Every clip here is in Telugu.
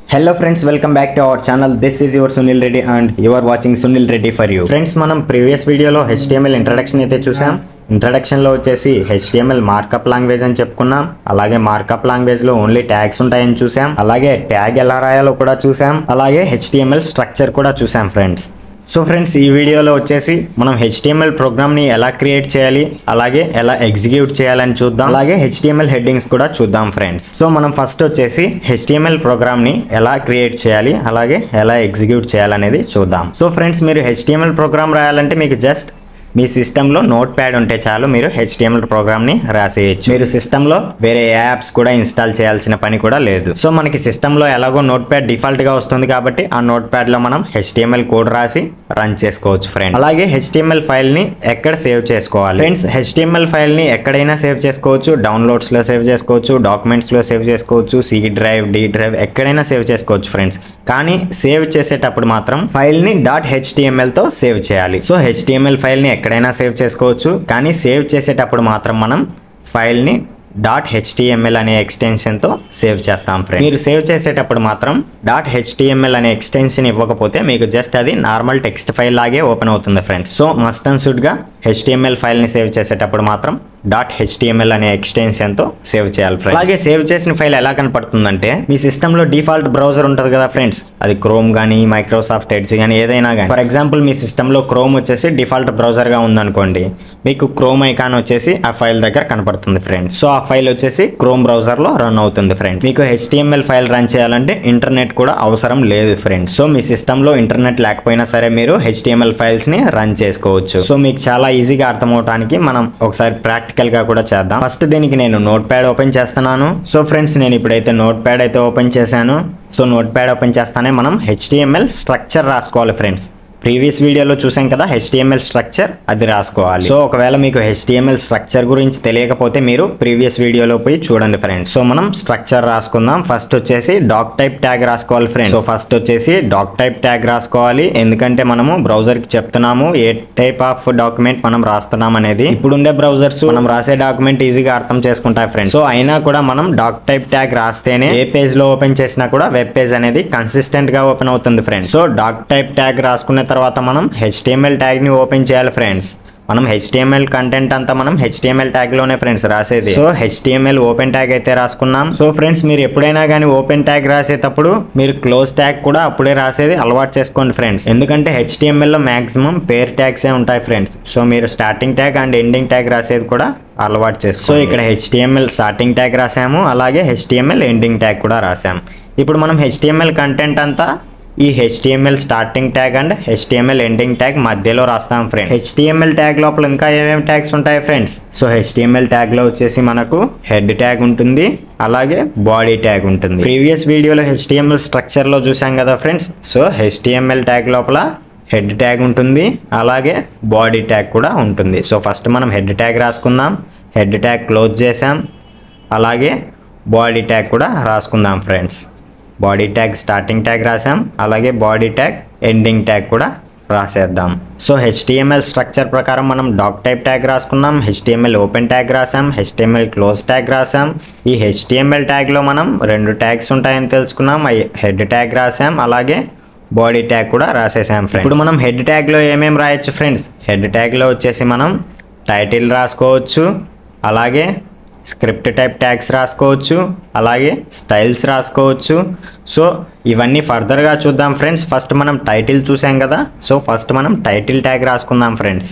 hello friends welcome back to our channel this is your Sunil Reddy and you are watching Sunil Reddy for you friends మనం ప్రీవియస్ వీడియోలో హెచ్టిఎంఎల్ ఇంట్రడక్షన్ అయితే చూసాం ఇంట్రడక్షన్ లో వచ్చేసి హెచ్టిఎంఎల్ మార్కప్ లాంగ్వేజ్ అని చెప్పుకున్నాం అలాగే మార్కప్ లాంగ్వేజ్ లో ఓన్లీ ట్యాగ్స్ ఉంటాయని చూసాం అలాగే ట్యాగ్ ఎలా రాయాలో కూడా చూసాం అలాగే హెచ్టిఎంఎల్ స్ట్రక్చర్ కూడా చూసాం ఫ్రెండ్స్ సో ఫ్రెండ్స్ ఈ వీడియోలో వచ్చేసి మనం హెచ్టిఎంఎల్ ప్రోగ్రామ్ని ఎలా క్రియేట్ చేయాలి అలాగే ఎలా ఎగ్జిక్యూట్ చేయాలని చూద్దాం అలాగే హెచ్టిఎంఎల్ హెడ్డింగ్స్ కూడా చూద్దాం ఫ్రెండ్స్ సో మనం ఫస్ట్ వచ్చేసి హెచ్టిఎంఎల్ ప్రోగ్రామ్ని ఎలా క్రియేట్ చేయాలి అలాగే ఎలా ఎగ్జిక్యూట్ చేయాలనేది చూద్దాం సో ఫ్రెండ్స్ మీరు హెచ్టిఎంఎల్ ప్రోగ్రామ్ రాయాలంటే మీకు జస్ట్ మీ సిస్టంలో నోట్ ప్యాడ్ ఉంటే చాలు మీరు హెచ్టిఎంఎల్ ప్రోగ్రామ్ని రాసేయచ్చు మీరు సిస్టంలో వేరే యాప్స్ కూడా ఇన్స్టాల్ చేయాల్సిన పని కూడా లేదు సో మనకి సిస్టంలో ఎలాగో నోట్ ప్యాడ్ డిఫాల్ట్గా వస్తుంది కాబట్టి ఆ నోట్ ప్యాడ్లో మనం హెచ్టిఎంఎల్ కోడ్ రాసి రన్ చేసుకోవచ్చు ఫ్రెండ్స్ అలాగే హెచ్టిఎంఎల్ ఫైల్ని ఎక్కడ సేవ్ చేసుకోవాలి ఫ్రెండ్స్ హెచ్టిఎంఎల్ ఫైల్ని ఎక్కడైనా సేవ్ చేసుకోవచ్చు డౌన్లోడ్స్లో సేవ్ చేసుకోవచ్చు డాక్యుమెంట్స్లో సేవ్ చేసుకోవచ్చు సి డ్రైవ్ డి డ్రైవ్ ఎక్కడైనా సేవ్ చేసుకోవచ్చు ఫ్రెండ్స్ కానీ సేవ్ చేసేటప్పుడు మాత్రం ఫైల్ని డాట్ హెచ్టిఎంఎల్తో సేవ్ చేయాలి సో హెచ్టిఎంఎల్ ఫైల్ని ఎక్కడైనా సేవ్ చేసుకోవచ్చు కానీ సేవ్ చేసేటప్పుడు మాత్రం మనం ఫైల్ని డాట్ హెచ్టిఎంఎల్ అనే ఎక్స్టెన్షన్తో సేవ్ చేస్తాం ఫ్రెండ్స్ మీరు సేవ్ చేసేటప్పుడు మాత్రం డాట్ హెచ్టిఎంఎల్ అనే ఎక్స్టెన్షన్ ఇవ్వకపోతే మీకు జస్ట్ అది నార్మల్ టెక్స్ట్ ఫైల్ లాగే ఓపెన్ అవుతుంది ఫ్రెండ్స్ సో మస్ట్ అండ్ షుడ్గా హెచ్టిఎంఎల్ ఫైల్ని సేవ్ చేసేటప్పుడు మాత్రం డాట్ హెచ్టిఎంఎల్ అనే ఎక్స్టెన్షన్తో సేవ్ చేయాలి ఫ్రెండ్స్ అలాగే సేవ్ చేసిన ఫైల్ ఎలా కనపడుతుందంటే మీ సిస్టంలో డిఫాల్ట్ బ్రౌజర్ ఉంటుంది కదా ఫ్రెండ్స్ అది క్రోమ్ కానీ మైక్రోసాఫ్ట్ ఎడ్జ్ కానీ ఏదైనా కానీ ఫర్ ఎగ్జాంపుల్ మీ సిస్టంలో క్రోమ్ వచ్చేసి డిఫాల్ట్ బ్రౌజర్గా ఉందనుకోండి మీకు క్రోమ్ ఐకాన్ వచ్చేసి ఆ ఫైల్ దగ్గర కనపడుతుంది ఫ్రెండ్స్ సో ఆ ఫైల్ వచ్చేసి క్రోమ్ బ్రౌజర్లో రన్ అవుతుంది ఫ్రెండ్స్ మీకు హెచ్టిఎంఎల్ ఫైల్ రన్ చేయాలంటే ఇంటర్నెట్ కూడా అవసరం లేదు ఫ్రెండ్స్ సో మీ సిస్టంలో ఇంటర్నెట్ లేకపోయినా సరే మీరు హెచ్టిఎంఎల్ ఫైల్స్ని రన్ చేసుకోవచ్చు సో మీకు చాలా ఈజీగా అర్థం అవడానికి మనం ఒకసారి ప్రాక్టికల్ గా కూడా చేద్దాం ఫస్ట్ దీనికి నేను నోట్ ప్యాడ్ ఓపెన్ చేస్తున్నాను సో ఫ్రెండ్స్ నేను ఇప్పుడైతే నోట్ ప్యాడ్ అయితే ఓపెన్ చేశాను సో నోట్ ప్యాడ్ ఓపెన్ చేస్తానే మనం హెచ్టిఎంఎల్ స్ట్రక్చర్ రాసుకోవాలి ఫ్రెండ్స్ ప్రీవియస్ వీడియోలో చూసాం కదా హెచ్టిఎంఎల్ స్ట్రక్చర్ అది రాసుకోవాలి సో ఒకవేళ మీకు హెచ్టిఎంఎల్ స్ట్రక్చర్ గురించి తెలియకపోతే మీరు ప్రీవియస్ వీడియోలో పోయి చూడండి ఫ్రెండ్స్ సో మనం స్ట్రక్చర్ రాసుకుందాం ఫస్ట్ వచ్చేసి డాక్ టైప్ ట్యాగ్ రాసుకోవాలి ఫ్రెండ్స్ సో ఫస్ట్ వచ్చేసి డాక్ టైప్ ట్యాగ్ రాసుకోవాలి ఎందుకంటే మనము బ్రౌజర్ కి చెప్తున్నాము ఏ టైప్ ఆఫ్ డాక్యుమెంట్ మనం రాస్తున్నాం అనేది ఇప్పుడుండే బ్రౌజర్స్ మనం రాసే డాక్యుమెంట్ ఈజీగా అర్థం చేసుకుంటాయి ఫ్రెండ్స్ సో అయినా కూడా మనం డాక్ టైప్ ట్యాగ్ రాస్తేనే ఏ పేజ్ లో ఓపెన్ చేసినా కూడా వెబ్ పేజ్ అనేది కన్సిస్టెంట్ గా ఓపెన్ అవుతుంది friends so doctype tag రాసుకున్న తర్వాత మనం హెచ్టిఎంఎల్ ట్యాగ్ ని ఓపెన్ చేయాలి ఫ్రెండ్స్ మనం హెచ్టిఎంఎల్ కంటెంట్ అంతా మనం హెచ్టిఎంఎల్ ట్యాగ్ లోనే ఫ్రెండ్స్ రాసేది సో హెచ్టిఎంఎల్ ఓపెన్ ట్యాగ్ అయితే రాసుకున్నాం సో ఫ్రెండ్స్ మీరు ఎప్పుడైనా కానీ ఓపెన్ ట్యాగ్ రాసేటప్పుడు మీరు క్లోజ్ ట్యాగ్ కూడా అప్పుడే రాసేది అలవాటు చేసుకోండి ఫ్రెండ్స్ ఎందుకంటే హెచ్టిఎంఎల్ లో మాక్సిమం పేర్ ట్యాగ్స్ ఏ ఉంటాయి ఫ్రెండ్స్ సో మీరు starting tag and ending tag రాసేది కూడా అలవాటు చేసుకో సో ఇక్కడ హెచ్టిఎంఎల్ స్టార్టింగ్ ట్యాగ్ రాసాము అలాగే హెచ్టిఎంఎల్ ఎండింగ్ ట్యాగ్ కూడా రాసాము ఇప్పుడు మనం హెచ్టిఎంఎల్ కంటెంట్ అంతా ఈ HTML starting tag and HTML ending tag మధ్యలో రాస్తాం ఫ్రెండ్స్ హెచ్టిఎంఎల్ ట్యాగ్ లోపల ఇంకా ఏమేమి ట్యాగ్స్ ఉంటాయి ఫ్రెండ్స్ సో హెచ్టిఎంఎల్ ట్యాగ్ లో వచ్చేసి మనకు హెడ్ ట్యాగ్ ఉంటుంది అలాగే బాడీ ట్యాగ్ ఉంటుంది ప్రీవియస్ వీడియోలో హెచ్టిఎంఎల్ స్ట్రక్చర్ లో చూసాం కదా ఫ్రెండ్స్ సో హెచ్టిఎంఎల్ ట్యాగ్ లోపల హెడ్ ట్యాగ్ ఉంటుంది అలాగే బాడీ ట్యాగ్ కూడా ఉంటుంది సో ఫస్ట్ మనం హెడ్ ట్యాగ్ రాసుకుందాం హెడ్ ట్యాగ్ క్లోజ్ చేసాం అలాగే బాడీ ట్యాగ్ కూడా రాసుకుందాం friends body tag starting tag రాసాం అలాగే బాడీ ట్యాగ్ ఎండింగ్ ట్యాగ్ కూడా రాసేద్దాం సో హెచ్టిఎంఎల్ స్ట్రక్చర్ ప్రకారం మనం డాక్ టైప్ ట్యాగ్ రాసుకున్నాం హెచ్టిఎంఎల్ ఓపెన్ ట్యాగ్ రాసాం హెచ్టిఎంఎల్ క్లోజ్ ట్యాగ్ రాసాం ఈ హెచ్టిఎంఎల్ ట్యాగ్లో మనం రెండు ట్యాగ్స్ ఉంటాయని తెలుసుకున్నాం హెడ్ ట్యాగ్ రాసాం అలాగే బాడీ ట్యాగ్ కూడా రాసేసాం ఫ్రెండ్స్ ఇప్పుడు మనం హెడ్ ట్యాగ్లో ఏమేమి రాయొచ్చు ఫ్రెండ్స్ హెడ్ ట్యాగ్లో వచ్చేసి మనం టైటిల్ రాసుకోవచ్చు అలాగే స్క్రిప్ట్ టైప్ ట్యాగ్స్ రాసుకోవచ్చు అలాగే స్టైల్స్ రాసుకోవచ్చు సో ఇవన్నీ ఫర్దర్గా చూద్దాం ఫ్రెండ్స్ ఫస్ట్ మనం టైటిల్ చూసాం కదా సో ఫస్ట్ మనం టైటిల్ ట్యాగ్ రాసుకుందాం friends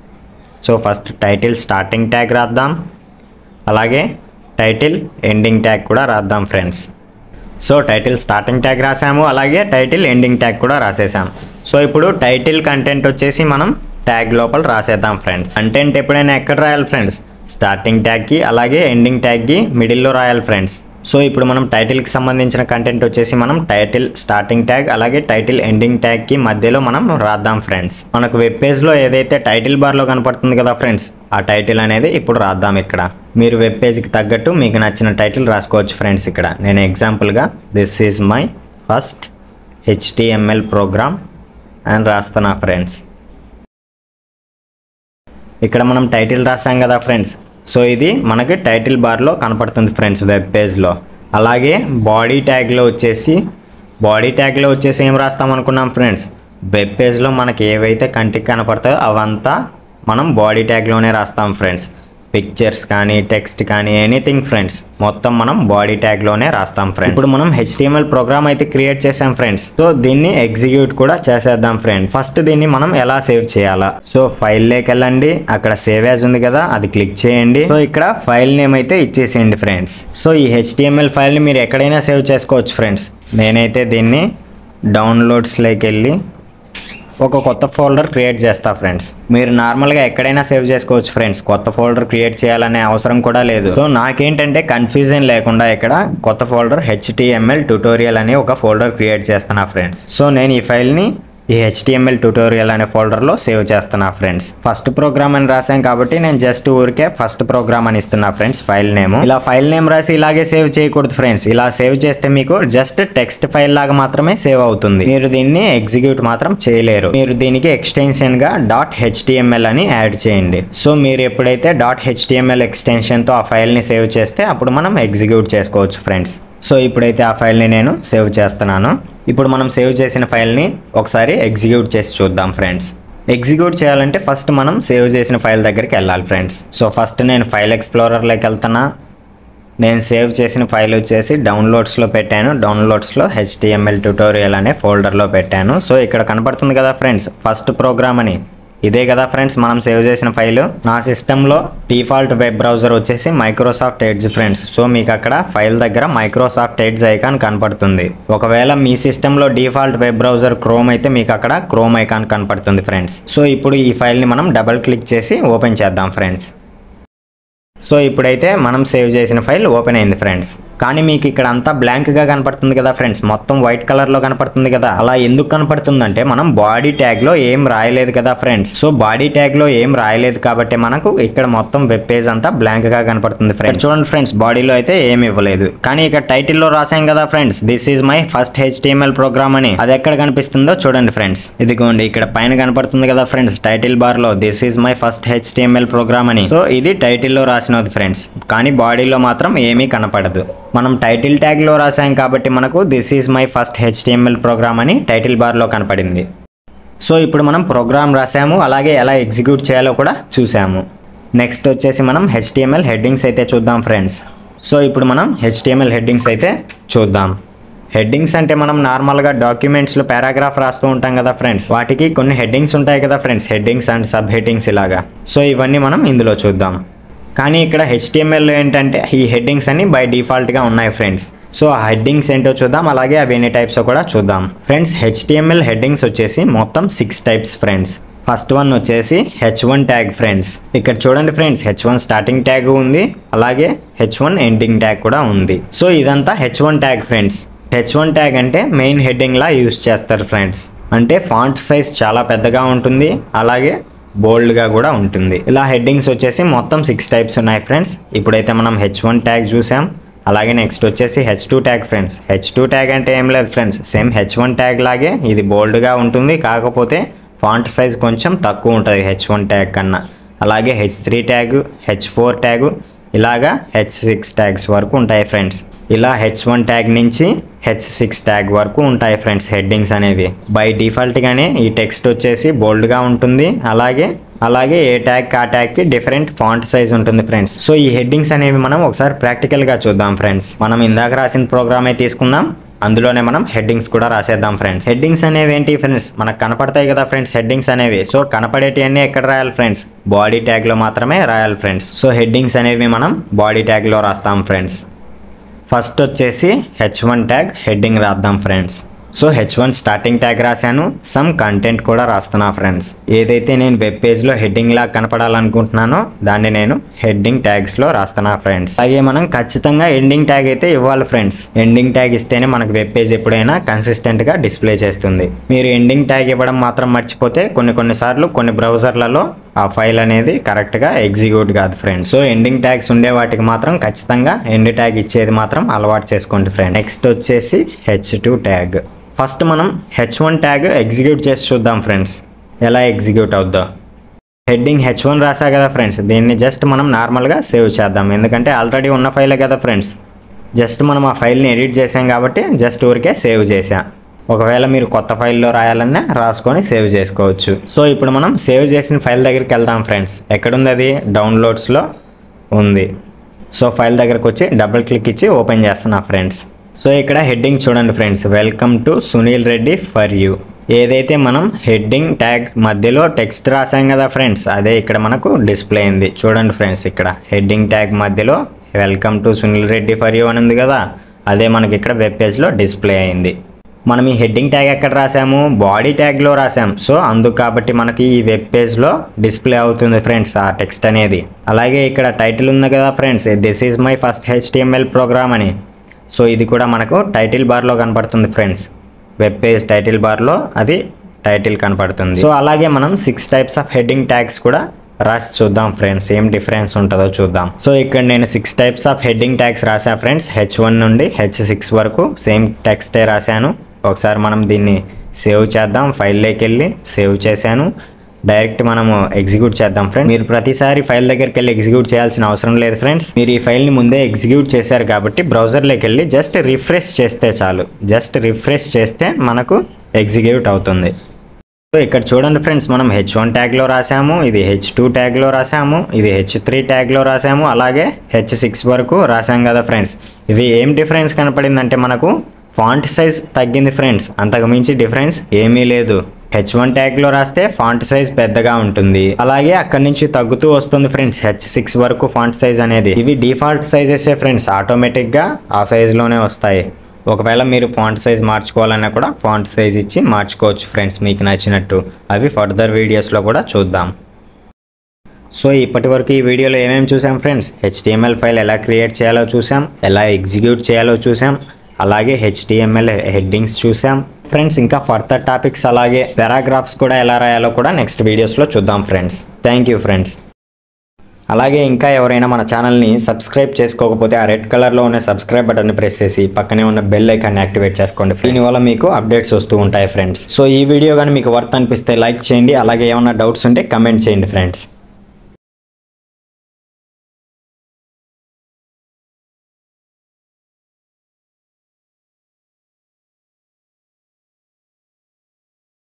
so first title starting tag రాద్దాం అలాగే టైటిల్ ఎండింగ్ ట్యాగ్ కూడా రాద్దాం friends so title starting tag రాసాము అలాగే టైటిల్ ఎండింగ్ ట్యాగ్ కూడా రాసేసాం సో ఇప్పుడు టైటిల్ కంటెంట్ వచ్చేసి మనం ట్యాగ్ లోపల రాసేద్దాం ఫ్రెండ్స్ కంటెంట్ ఎప్పుడైనా ఎక్కడ రాయాలి ఫ్రెండ్స్ స్టార్టింగ్ ట్యాగ్కి అలాగే ఎండింగ్ ట్యాగ్కి మిడిల్లో రాయాలి ఫ్రెండ్స్ సో ఇప్పుడు మనం టైటిల్కి సంబంధించిన కంటెంట్ వచ్చేసి మనం టైటిల్ స్టార్టింగ్ ట్యాగ్ అలాగే టైటిల్ ఎండింగ్ ట్యాగ్కి మధ్యలో మనం రాద్దాం ఫ్రెండ్స్ మనకు వెబ్ పేజ్లో ఏదైతే టైటిల్ బార్లో కనపడుతుంది కదా ఫ్రెండ్స్ ఆ టైటిల్ అనేది ఇప్పుడు రాద్దాం ఇక్కడ మీరు వెబ్ పేజ్కి తగ్గట్టు మీకు నచ్చిన టైటిల్ రాసుకోవచ్చు ఫ్రెండ్స్ ఇక్కడ నేను ఎగ్జాంపుల్గా this is my first HTML program అని రాస్తున్నా ఫ్రెండ్స్ ఇక్కడ మనం టైటిల్ రాసాం కదా ఫ్రెండ్స్ సో ఇది మనకి టైటిల్ బార్లో కనపడుతుంది ఫ్రెండ్స్ వెబ్ పేజ్లో అలాగే బాడీ ట్యాగ్లో వచ్చేసి బాడీ ట్యాగ్లో వచ్చేసి ఏం రాస్తాం అనుకున్నాం ఫ్రెండ్స్ వెబ్ పేజ్లో మనకి ఏవైతే కంటికి కనపడతాయో అవంతా మనం బాడీ ట్యాగ్లోనే రాస్తాం ఫ్రెండ్స్ పిక్చర్స్ కానీ టెక్స్ట్ కానీ ఎనీథింగ్ ఫ్రెండ్స్ మొత్తం మనం బాడీ ట్యాగ్లోనే రాస్తాం ఫ్రెండ్స్ ఇప్పుడు మనం హెచ్టిఎంఎల్ ప్రోగ్రామ్ అయితే క్రియేట్ చేసాం ఫ్రెండ్స్ సో దీన్ని ఎగ్జిక్యూట్ కూడా చేసేద్దాం ఫ్రెండ్స్ ఫస్ట్ దీన్ని మనం ఎలా సేవ్ చేయాలా సో ఫైల్ లేకి వెళ్ళండి అక్కడ సేవ్ యాజ్ ఉంది కదా అది క్లిక్ చేయండి సో ఇక్కడ ఫైల్ నేమ్ అయితే ఇచ్చేసేయండి ఫ్రెండ్స్ సో ఈ హెచ్టిఎంఎల్ ఫైల్ని మీరు ఎక్కడైనా సేవ్ చేసుకోవచ్చు ఫ్రెండ్స్ నేనైతే దీన్ని డౌన్లోడ్స్లోకి వెళ్ళి ఒక కొత్త ఫోల్డర్ క్రియేట్ చేస్తా ఫ్రెండ్స్ మీరు నార్మల్గా ఎక్కడైనా సేవ్ చేసుకోవచ్చు ఫ్రెండ్స్ కొత్త ఫోల్డర్ క్రియేట్ చేయాలనే అవసరం కూడా లేదు సో నాకేంటంటే కన్ఫ్యూజన్ లేకుండా ఇక్కడ కొత్త ఫోల్డర్ హెచ్టిఎంఎల్ ట్యూటోరియల్ అని ఒక ఫోల్డర్ క్రియేట్ చేస్తున్నా ఫ్రెండ్స్ సో నేను ఈ ఫైల్ని ఈ హెచ్టిఎంఎల్ ట్యూటోరియల్ అనే ఫోల్డర్లో సేవ్ చేస్తున్నా ఫ్రెండ్స్ ఫస్ట్ ప్రోగ్రామ్ అని రాసాం కాబట్టి నేను జస్ట్ ఊరికే ఫస్ట్ ప్రోగ్రామ్ అని ఇస్తున్నా ఫ్రెండ్స్ ఫైల్ నేమ్ ఇలా ఫైల్ నేమ్ రాసి ఇలాగే సేవ్ చేయకూడదు ఫ్రెండ్స్ ఇలా సేవ్ చేస్తే మీకు జస్ట్ టెక్స్ట్ ఫైల్ లాగా మాత్రమే సేవ్ అవుతుంది మీరు దీన్ని ఎగ్జిక్యూట్ మాత్రం చేయలేరు మీరు దీనికి ఎక్స్టెన్షన్ గా డాట్ హెచ్టిఎంఎల్ అని యాడ్ చేయండి సో మీరు ఎప్పుడైతే డాట్ హెచ్టిఎంఎల్ ఎక్స్టెన్షన్ తో ఆ ఫైల్ ని సేవ్ చేస్తే అప్పుడు మనం ఎగ్జిక్యూట్ చేసుకోవచ్చు ఫ్రెండ్స్ సో ఇప్పుడైతే ఆ ఫైల్ని నేను సేవ్ చేస్తున్నాను ఇప్పుడు మనం సేవ్ చేసిన ఫైల్ని ఒకసారి ఎగ్జిక్యూట్ చేసి చూద్దాం ఫ్రెండ్స్ ఎగ్జిక్యూట్ చేయాలంటే ఫస్ట్ మనం సేవ్ చేసిన ఫైల్ దగ్గరికి వెళ్ళాలి ఫ్రెండ్స్ సో ఫస్ట్ నేను ఫైల్ ఎక్స్ప్లోరర్లోకి వెళ్తున్నా నేను సేవ్ చేసిన ఫైల్ వచ్చేసి డౌన్లోడ్స్లో పెట్టాను డౌన్లోడ్స్లో హెచ్టిఎంఎల్ ట్యూటోరియల్ అనే ఫోల్డర్లో పెట్టాను సో ఇక్కడ కనపడుతుంది కదా ఫ్రెండ్స్ ఫస్ట్ ప్రోగ్రామ్ అని ఇదే కదా ఫ్రెండ్స్ మనం సేవ్ చేసిన ఫైల్ నా సిస్టంలో డిఫాల్ట్ వెబ్ బ్రౌజర్ వచ్చేసి మైక్రోసాఫ్ట్ ఎడ్జ్ ఫ్రెండ్స్ సో మీకు అక్కడ ఫైల్ దగ్గర మైక్రోసాఫ్ట్ ఎడ్జ్ ఐకాన్ కనపడుతుంది ఒకవేళ మీ సిస్టంలో డిఫాల్ట్ వెబ్ బ్రౌజర్ క్రోమ్ అయితే మీకు అక్కడ క్రోమ్ ఐకాన్ కనపడుతుంది ఫ్రెండ్స్ సో ఇప్పుడు ఈ ఫైల్ని మనం డబల్ క్లిక్ చేసి ఓపెన్ చేద్దాం ఫ్రెండ్స్ సో ఇప్పుడైతే మనం సేవ్ చేసిన ఫైల్ ఓపెన్ అయింది ఫ్రెండ్స్ కానీ మీకు ఇక్కడ అంతా బ్లాంక్గా కనపడుతుంది కదా ఫ్రెండ్స్ మొత్తం వైట్ కలర్లో కనపడుతుంది కదా అలా ఎందుకు కనపడుతుందంటే మనం బాడీ ట్యాగ్లో ఏం రాయలేదు కదా ఫ్రెండ్స్ సో బాడీ ట్యాగ్లో ఏం రాయలేదు కాబట్టి మనకు ఇక్కడ మొత్తం వెబ్ పేజ్ అంతా బ్లాంక్గా కనపడుతుంది ఫ్రెండ్స్ చూడండి ఫ్రెండ్స్ బాడీలో అయితే ఏమి ఇవ్వలేదు కానీ ఇక్కడ టైటిల్లో రాసాం కదా friends this is my first HTML program అని అది ఎక్కడ కనిపిస్తుందో చూడండి ఫ్రెండ్స్ ఇదిగోండి ఇక్కడ పైన కనపడుతుంది కదా ఫ్రెండ్స్ టైటిల్ బార్ లో this is my first HTML program అని సో ఇది టైటిల్లో రాసినది ఫ్రెండ్స్ కానీ బాడీలో మాత్రం ఏమీ కనపడదు మనం టైటిల్ ట్యాగ్ లో రాసాం కాబట్టి మనకు this is my first HTML program అని టైటిల్ బార్ లో కనపడింది సో ఇప్పుడు మనం ప్రోగ్రామ్ రాసాము అలాగే ఎలా ఎగ్జిక్యూట్ చేయాలో కూడా చూసాము నెక్స్ట్ వచ్చేసి మనం హెచ్టిఎంఎల్ హెడ్డింగ్స్ అయితే చూద్దాం ఫ్రెండ్స్ సో ఇప్పుడు మనం హెచ్టిఎంఎల్ హెడ్డింగ్స్ అయితే చూద్దాం హెడ్డింగ్స్ అంటే మనం నార్మల్గా డాక్యుమెంట్స్లో పారాగ్రాఫ్ రాస్తూ ఉంటాం కదా ఫ్రెండ్స్ వాటికి కొన్ని హెడ్డింగ్స్ ఉంటాయి కదా friends headings and subheadings ఇలాగా సో ఇవన్నీ మనం ఇందులో చూద్దాం కానీ ఇక్కడ హెచ్టిఎంఎల్ ఏంటంటే ఈ హెడ్డింగ్స్ అన్ని బై డిఫాల్ట్గా ఉన్నాయి ఫ్రెండ్స్ సో ఆ హెడ్డింగ్స్ ఏంటో చూద్దాం అలాగే అవి ఎన్ని టైప్స్ కూడా చూద్దాం ఫ్రెండ్స్ హెచ్టిఎంఎల్ హెడ్డింగ్స్ వచ్చేసి మొత్తం six types friends first one వచ్చేసి హెచ్ వన్ ట్యాగ్ ఫ్రెండ్స్ ఇక్కడ చూడండి friends H one starting tag ఉంది అలాగే హెచ్ వన్ ఎండింగ్ ట్యాగ్ కూడా ఉంది సో ఇదంతా H one tag friends H one tag అంటే మెయిన్ హెడ్డింగ్ లా యూస్ చేస్తారు ఫ్రెండ్స్ అంటే ఫాంట్ సైజ్ చాలా పెద్దగా ఉంటుంది అలాగే బోల్డ్గా కూడా ఉంటుంది ఇలా హెడ్డింగ్స్ వచ్చేసి మొత్తం సిక్స్ టైప్స్ ఉన్నాయి ఫ్రెండ్స్ ఇప్పుడైతే మనం హెచ్ వన్ ట్యాగ్ చూసాం అలాగే నెక్స్ట్ వచ్చేసి H two tag friends H two tag అంటే ఏం లేదు friends same H one tag లాగే ఇది బోల్డ్గా ఉంటుంది కాకపోతే ఫాంట్ సైజ్ కొంచెం తక్కువ ఉంటుంది హెచ్ వన్ ట్యాగ్ కన్నా అలాగే H three tag H four tag ఇలాగా హెచ్ సిక్స్ ట్యాగ్స్ వరకు ఉంటాయి ఫ్రెండ్స్ ఇలా హెచ్ వన్ ట్యాగ్ నుంచి హెచ్ సిక్స్ ట్యాగ్ వరకు ఉంటాయి ఫ్రెండ్స్ హెడ్డింగ్స్ అనేవి బై డిఫాల్ట్గానే ఈ టెక్స్ట్ వచ్చేసి బోల్డ్గా ఉంటుంది అలాగే అలాగే ఏ ట్యాగ్ ఆ ట్యాగ్కి డిఫరెంట్ ఫాంట్ సైజ్ ఉంటుంది ఫ్రెండ్స్ సో ఈ హెడ్డింగ్స్ అనేవి మనం ఒకసారి ప్రాక్టికల్గా చూద్దాం ఫ్రెండ్స్ మనం ఇందాక రాసిన ప్రోగ్రామే తీసుకుందాం అందులోనే మనం హెడ్డింగ్స్ కూడా రాసేద్దాం ఫ్రెండ్స్ హెడ్డింగ్స్ అనేవి ఏంటి ఫ్రెండ్స్ మనకు కనపడతాయి కదా ఫ్రెండ్స్ హెడ్డింగ్స్ అనేవి సో కనపడేటివన్నీ ఎక్కడ రాయాలి ఫ్రెండ్స్ బాడీ ట్యాగ్లో మాత్రమే రాయాలి ఫ్రెండ్స్ సో హెడ్డింగ్స్ అనేవి మనం బాడీ ట్యాగ్లో రాస్తాం ఫ్రెండ్స్ ఫస్ట్ వచ్చేసి హెచ్ వన్ ట్యాగ్ హెడ్డింగ్ రాద్దాం friends so H one starting tag రాశాను సమ్ కంటెంట్ కూడా రాస్తున్నా ఫ్రెండ్స్ ఏదైతే నేను వెబ్ పేజ్లో హెడ్డింగ్ లాగా కనపడాలనుకుంటున్నానో దాన్ని నేను హెడ్డింగ్ ట్యాగ్స్లో రాస్తున్నా ఫ్రెండ్స్ అలాగే మనం ఖచ్చితంగా ఎండింగ్ ట్యాగ్ అయితే ఇవ్వాలి ఫ్రెండ్స్ ఎండింగ్ ట్యాగ్ ఇస్తేనే మనకు వెబ్ పేజ్ ఎప్పుడైనా కన్సిస్టెంట్గా డిస్ప్లే చేస్తుంది మీరు ఎండింగ్ ట్యాగ్ ఇవ్వడం మాత్రం మర్చిపోతే కొన్ని కొన్నిసార్లు కొన్ని బ్రౌజర్లలో ఆ ఫైల్ అనేది కరెక్ట్గా ఎగ్జిక్యూట్ కాదు ఫ్రెండ్స్ సో ఎండింగ్ ట్యాగ్స్ ఉండే వాటికి మాత్రం ఖచ్చితంగా ఎండ్ ట్యాగ్ ఇచ్చేది మాత్రం అలవాటు చేసుకోండి ఫ్రెండ్ నెక్స్ట్ వచ్చేసి హెచ్ టూ ట్యాగ్ ఫస్ట్ మనం హెచ్ వన్ ట్యాగ్ ఎగ్జిక్యూట్ చేసి చూద్దాం ఫ్రెండ్స్ ఎలా ఎగ్జిక్యూట్ అవుద్దో హెడ్డింగ్ హెచ్ వన్ రాసా కదా ఫ్రెండ్స్ దీన్ని జస్ట్ మనం నార్మల్గా సేవ్ చేద్దాం ఎందుకంటే ఆల్రెడీ ఉన్న ఫైలే కదా ఫ్రెండ్స్ జస్ట్ మనం ఆ ఫైల్ని ఎడిట్ చేసాం కాబట్టి జస్ట్ ఊరికే సేవ్ చేసాం ఒకవేళ మీరు కొత్త ఫైల్లో రాయాలన్నా రాసుకొని సేవ్ చేసుకోవచ్చు సో ఇప్పుడు మనం సేవ్ చేసిన ఫైల్ దగ్గరికి వెళ్దాం ఫ్రెండ్స్ ఎక్కడుంది అది డౌన్లోడ్స్లో ఉంది సో ఫైల్ దగ్గరకు వచ్చి డబుల్ క్లిక్ ఇచ్చి ఓపెన్ చేస్తున్నా ఫ్రెండ్స్ సో ఇక్కడ హెడ్డింగ్ చూడండి friends welcome to Sunil Reddy for you ఏదైతే మనం హెడ్డింగ్ ట్యాగ్ మధ్యలో టెక్స్ట్ రాసాం కదా ఫ్రెండ్స్ అదే ఇక్కడ మనకు డిస్ప్లే అయింది చూడండి ఫ్రెండ్స్ ఇక్కడ హెడ్డింగ్ ట్యాగ్ మధ్యలో welcome to Sunil Reddy for you అని ఉంది కదా అదే మనకి ఇక్కడ వెబ్ పేజ్లో డిస్ప్లే అయింది మనం ఈ హెడ్డింగ్ ట్యాగ్ ఎక్కడ రాసాము బాడీ ట్యాగ్లో రాసాం సో అందుకు కాబట్టి మనకి ఈ వెబ్ పేజ్లో డిస్ప్లే అవుతుంది ఫ్రెండ్స్ ఆ టెక్స్ట్ అనేది అలాగే ఇక్కడ టైటిల్ ఉంది కదా friends this is my first HTML program అని సో ఇది కూడా మనకు టైటిల్ బార్లో కనపడుతుంది ఫ్రెండ్స్ వెబ్ పేజ్ టైటిల్ బార్లో అది టైటిల్ కనపడుతుంది సో అలాగే మనం six types of heading tags కూడా రాసి చూద్దాం ఫ్రెండ్స్ ఏం డిఫరెన్స్ ఉంటుందో చూద్దాం సో ఇక్కడ నేను six types of heading tags రాసా ఫ్రెండ్స్ హెచ్ వన్ నుండి హెచ్ సిక్స్ వరకు సేమ్ టెక్స్టే రాశాను ఒకసారి మనం దీన్ని సేవ్ చేద్దాం ఫైల్లోకి వెళ్ళి సేవ్ చేశాను డైరెక్ట్ మనము ఎగ్జిక్యూట్ చేద్దాం ఫ్రెండ్స్ మీరు ప్రతిసారి ఫైల్ దగ్గరికి వెళ్ళి ఎగ్జిక్యూట్ చేయాల్సిన అవసరం లేదు ఫ్రెండ్స్ మీరు ఈ ఫైల్ని ముందే ఎగ్జిక్యూట్ చేశారు కాబట్టి బ్రౌజర్లోకి వెళ్ళి జస్ట్ రిఫ్రెష్ చేస్తే చాలు జస్ట్ రిఫ్రెష్ చేస్తే మనకు ఎగ్జిక్యూట్ అవుతుంది సో ఇక్కడ చూడండి ఫ్రెండ్స్ మనం హెచ్ వన్ ట్యాగ్లో రాసాము ఇది హెచ్ టూ ట్యాగ్లో రాసాము ఇది హెచ్ త్రీ ట్యాగ్లో రాసాము అలాగే హెచ్ సిక్స్ వరకు రాసాం కదా ఫ్రెండ్స్ ఇవి ఏం డిఫరెన్స్ కనపడిందంటే మనకు ఫాంట్ సైజ్ తగ్గింది ఫ్రెండ్స్ అంతకు మించి డిఫరెన్స్ ఏమీ లేదు హెచ్ వన్ ట్యాగ్లో రాస్తే ఫాంట్ సైజ్ పెద్దగా ఉంటుంది అలాగే అక్కడి నుంచి తగ్గుతూ వస్తుంది ఫ్రెండ్స్ హెచ్ సిక్స్ వరకు ఫాంట్ సైజ్ అనేది ఇవి డిఫాల్ట్ సైజెసే ఫ్రెండ్స్ ఆటోమేటిక్గా ఆ సైజులోనే వస్తాయి ఒకవేళ మీరు ఫాంట్ సైజ్ మార్చుకోవాలన్నా కూడా ఫాంట్ సైజ్ ఇచ్చి మార్చుకోవచ్చు ఫ్రెండ్స్ మీకు నచ్చినట్టు అవి ఫర్దర్ వీడియోస్లో కూడా చూద్దాం సో ఇప్పటి వరకు ఈ వీడియోలో ఏమేమి చూసాం ఫ్రెండ్స్ హెచ్టిఎంఎల్ ఫైల్ ఎలా క్రియేట్ చేయాలో చూసాం ఎలా ఎగ్జిక్యూట్ చేయాలో చూసాం అలాగే హెచ్టిఎంఎల్ హెడ్డింగ్స్ చూసాం ఫ్రెండ్స్ ఇంకా ఫర్దర్ టాపిక్స్ అలాగే పారాగ్రాఫ్స్ కూడా ఎలా రాయాలో కూడా నెక్స్ట్ వీడియోస్లో చూద్దాం ఫ్రెండ్స్ థ్యాంక్ యూ ఫ్రెండ్స్ అలాగే ఇంకా ఎవరైనా మన ఛానల్ని సబ్స్క్రైబ్ చేసుకోకపోతే ఆ రెడ్ కలర్లో ఉన్న సబ్స్క్రైబ్ బటన్ని ప్రెస్ చేసి పక్కనే ఉన్న బెల్ ఐకాన్ని యాక్టివేట్ చేసుకోండి దీనివల్ల మీకు అప్డేట్స్ వస్తూ ఉంటాయి ఫ్రెండ్స్ సో ఈ వీడియో కానీ మీకు వర్త్ అనిపిస్తే లైక్ చేయండి అలాగే ఏమైనా డౌట్స్ ఉంటే కమెంట్ చేయండి ఫ్రెండ్స్